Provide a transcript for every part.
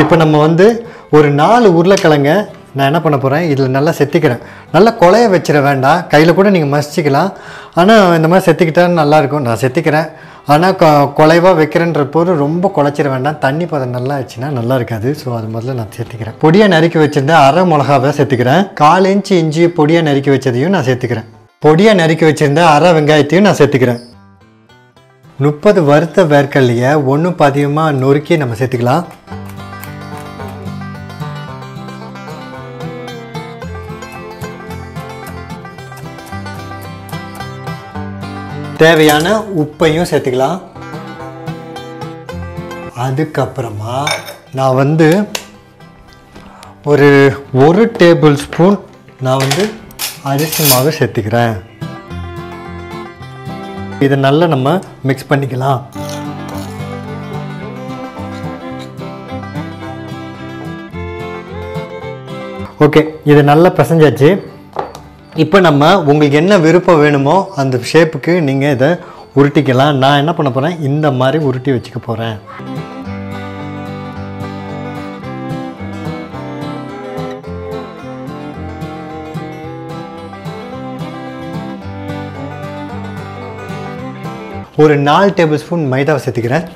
இப்போ நம்ம வந்து ஒரு நாலு உருளைக்கிழங்க நான் என்ன பண்ண போகிறேன் இதில் நல்லா செத்திக்கிறேன் நல்லா கொலைய வச்சிட வேண்டாம் கையில் கூட நீங்கள் மசிச்சிக்கலாம் ஆனால் இந்த மாதிரி செத்திக்கிட்டா நல்லாயிருக்கும் நான் செத்திக்கிறேன் ஆனால் கொ குலைவாக வைக்கிறேன்ற போது ரொம்ப குலைச்சிட வேண்டாம் தண்ணி பதம் நல்லா ஆச்சுன்னா நல்லா இருக்காது ஸோ அது முதல்ல நான் சேர்த்துக்கிறேன் பொடியாக நறுக்கி வச்சிருந்த அரை மிளகாவை சேர்த்துக்கிறேன் கால் இன்ச்சு இஞ்சி பொடியாக நறுக்கி வச்சதையும் நான் சேர்த்துக்கிறேன் பொடியாக நறுக்கி வச்சிருந்த அரை வெங்காயத்தையும் நான் சேர்த்துக்கிறேன் முப்பது வறுத்த வேர்க்கல்லையை ஒன்றும் பதிகமாக நொறுக்கி நம்ம சேர்த்துக்கலாம் தேவையான உப்பையும் சேர்த்துக்கலாம் அதுக்கப்புறமா நான் வந்து ஒரு ஒரு டேபிள் ஸ்பூன் நான் வந்து அரிசி மாவு சேர்த்துக்கிறேன் இதை நல்லா நம்ம மிக்ஸ் பண்ணிக்கலாம் ஓகே இது நல்லா பிசைஞ்சாச்சு இப்போ நம்ம உங்களுக்கு என்ன விருப்பம் வேணுமோ அந்த ஷேப்புக்கு நீங்கள் இதை உருட்டிக்கலாம் நான் என்ன பண்ண போகிறேன் இந்த மாதிரி உருட்டி வச்சுக்க போகிறேன் ஒரு நாலு டேபிள் ஸ்பூன் மைதாவை சேர்த்துக்கிறேன்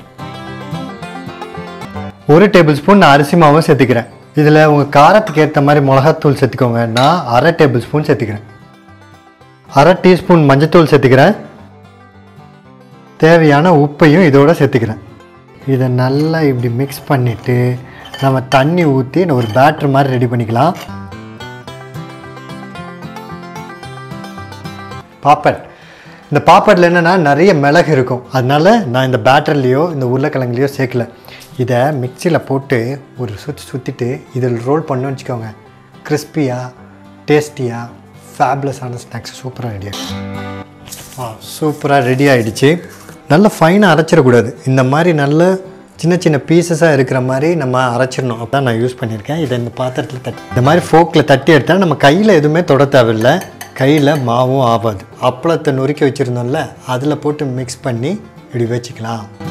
ஒரு டேபிள் ஸ்பூன் நான் அரிசி மாவும் சேர்த்துக்கிறேன் இதில் உங்கள் காரத்துக்கு ஏற்ற மாதிரி மிளகாத்தூள் சேர்த்துக்கோங்க நான் அரை டேபிள் ஸ்பூன் சேர்த்துக்கிறேன் அரை டீஸ்பூன் மஞ்சத்தூள் சேர்த்துக்கிறேன் தேவையான உப்பையும் இதோட சேர்த்துக்கிறேன் இதை நல்லா இப்படி மிக்ஸ் பண்ணிவிட்டு நம்ம தண்ணி ஊற்றி ஒரு பேட்டர் மாதிரி ரெடி பண்ணிக்கலாம் பாப்பட் இந்த பாப்பட்டில் என்னென்னா நிறைய மிளகு இருக்கும் அதனால நான் இந்த பேட்டர்லேயோ இந்த உருளைக்கிழங்குலையோ சேர்க்கல இதை மிக்சியில் போட்டு ஒரு சுற்றி சுற்றிட்டு இதில் ரோல் பண்ணோன்னு வச்சுக்கோங்க கிறிஸ்பியாக டேஸ்டியாக ஃபேப்லஸான ஸ்நாக்ஸ் சூப்பராக ரெடி ஆ சூப்பராக ரெடி ஆகிடுச்சு நல்லா ஃபைனாக அரைச்சிடக்கூடாது இந்த மாதிரி நல்ல சின்ன சின்ன பீசஸாக இருக்கிற மாதிரி நம்ம அரைச்சிடணும் அப்போ நான் யூஸ் பண்ணியிருக்கேன் இதை இந்த பாத்திரத்தில் தட்டி இந்த மாதிரி ஃபோக்கில் தட்டி எடுத்தால் நம்ம கையில் எதுவுமே தொட தேவையில்லை கையில் மாவும் ஆகாது அப்பளத்தை நொறுக்கி வச்சுருந்தோம்ல அதில் போட்டு மிக்ஸ் பண்ணி இப்படி வச்சுக்கலாம்